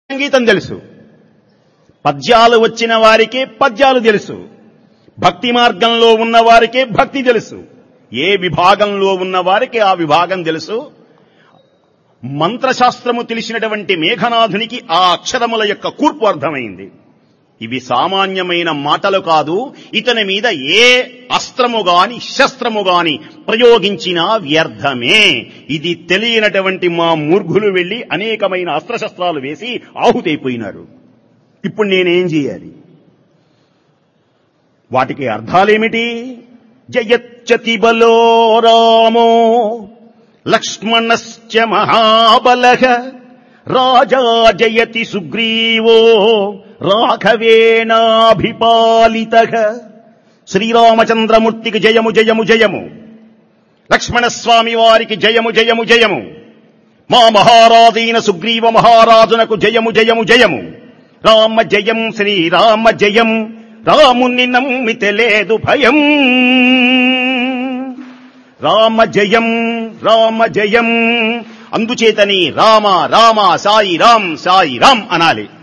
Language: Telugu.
సంగీతం తెలుసు పద్యాలు వచ్చిన వారికి పద్యాలు తెలుసు భక్తి మార్గంలో ఉన్న వారికి భక్తి తెలుసు ఏ విభాగంలో ఉన్న వారికి ఆ విభాగం తెలుసు మంత్రశాస్త్రము తెలిసినటువంటి మేఘనాథునికి ఆ అక్షరముల యొక్క కూర్పు అర్థమైంది ఇవి సామాన్యమైన మాటలు కాదు ఇతని మీద ఏ అస్త్రము గాని శస్త్రము గాని ప్రయోగించినా వ్యర్థమే ఇది తెలియనటువంటి మా మూర్ఘులు వెళ్లి అనేకమైన అస్త్రశస్త్రాలు వేసి ఆహుతైపోయినారు ఇప్పుడు నేనేం చేయాలి వాటికి అర్థాలేమిటి జయచ్చతి బలో రామో లక్ష్మణశ్చ మహాబలః రాజా జయతి సుగ్రీవో రాఘవేణాభిపాలిత శ్రీరామచంద్రమూర్తికి జయము జయము జయము లక్ష్మణస్వామి వారికి జయము జయము జయము మా మహారాజైన సుగ్రీవ మహారాజునకు జయము జయము జయము రామ జయం శ్రీరామ జయం రాముని నమ్మితే లేదు భయం రామ జయం రామ జయం అందుచేతని రామ రామ సాయి రామ్ సాయి రామ్ అనాలి